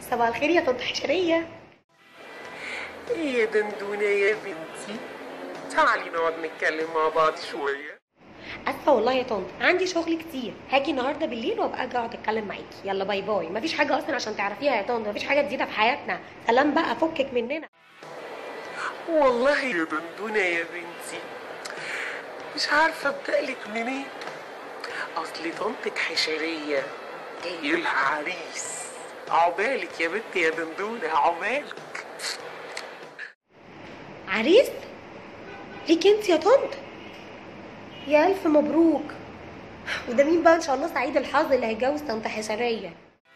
صباح الخير يا طنط حشريه ايه يا دندونة يا بنتي تعالي نقعد نتكلم مع بعض شوية اسفه والله يا طنط عندي شغل كتير هاجي النهارده بالليل وابقى اجي اقعد اتكلم معاكي يلا باي باي مفيش حاجه اصلا عشان تعرفيها يا طنط مفيش حاجه جديده في حياتنا سلام بقى فكك مننا والله يا دندونة يا بنتي مش عارفة ابدألك منين اصل طنطك حشرية جاي لها عريس عقبالك يا بنت يا دندونة عقبالك عريس ليك انت يا طنط يا الف مبروك وده مين بقى ان شاء الله سعيد الحظ اللي هيتجوز طنط حشريه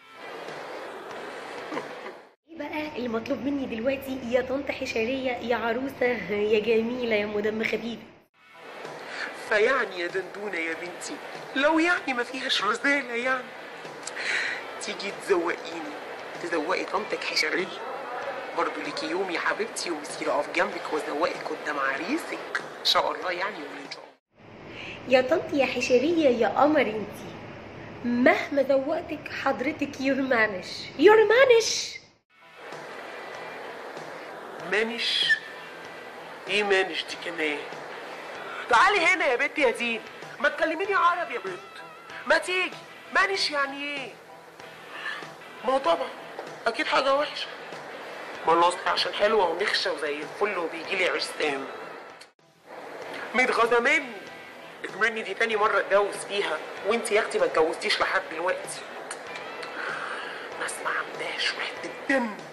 ايه بقى اللي مطلوب مني دلوقتي يا طنط حشريه يا عروسه يا جميله يا ام دم خفيف فيعني يا دندونة يا بنتي لو يعني ما فيهاش رسالة يعني تيجي تزوقيني تزوقي طنطك حشرية برضو ليكي يوم يا حبيبتي ومسيرة اقف جنبك وازوقك قدام عريسك ان شاء الله يعني وان شاء الله يا طنط يا حشريه يا قمر انتي مهما زوقتك حضرتك يرمانش يرمانش مانش ايه مانش دي كمان تعالي هنا يا بنت يا دين ما تكلميني عربي يا بنت ما تيجي مانش يعني ايه ما هو طبعا اكيد حاجه وحشه ما انا اصلي عشان حلوه ونخشه وزي الفل وبيجي لي عرسان متغاظه مني اكمني دي تاني مره اتجوز فيها وانت يا اختي ما اتجوزتيش لحد دلوقتي ناس ما عندهاش وحده الدم